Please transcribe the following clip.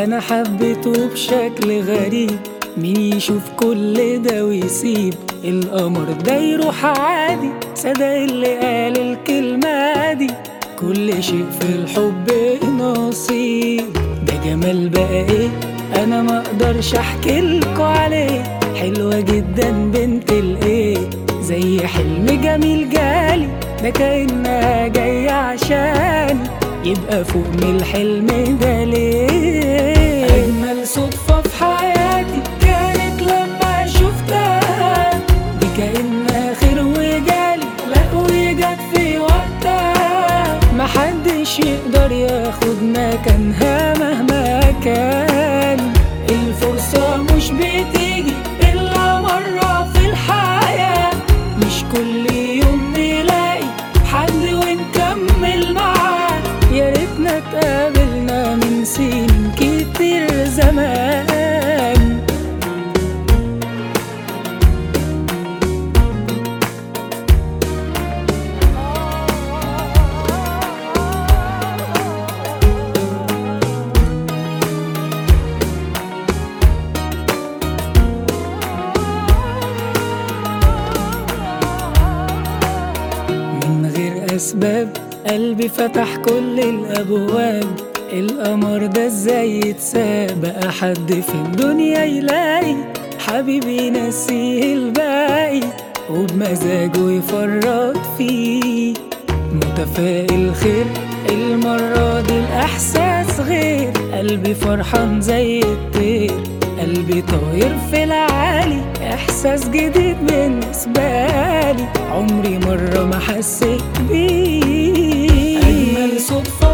انا حبيته بشكل غريب مين يشوف كل ده ويسيب القمر ده يروح عادي صدق اللي قال الكلمة دي كل شيء في الحب نصيب ده جمال بقى ايه انا ما اقدرش احكي لكوا عليه حلوة جدا بنت الايه زي حلم جميل جالي ده كأنها جاية عشاني يبقى فوق من الحلم ده ليه أجمل صدفة في حياتي كانت لما شفتها دي كأنها خير وجالي لا وجت في وقتها محدش يقدر ياخد مكانها مهما كان الفرصة مش بتيجي إلا مرة في الحياة مش كل يوم نلاقي حد ونكمل معاه يا ريتنا اتقابلنا من سنين كتير زمان من غير أسباب قلبي فتح كل الأبواب القمر ده ازاي يتساب بقى حد في الدنيا يلاقي حبيبي ينسيه الباقي وبمزاجه يفرط فيه متفائل خير المرة دي الإحساس غير قلبي فرحان زي الطير قلبي طاير في العالي إحساس جديد بالنسبة لي عمري مرة ما حسيت بيه أجمل صدفة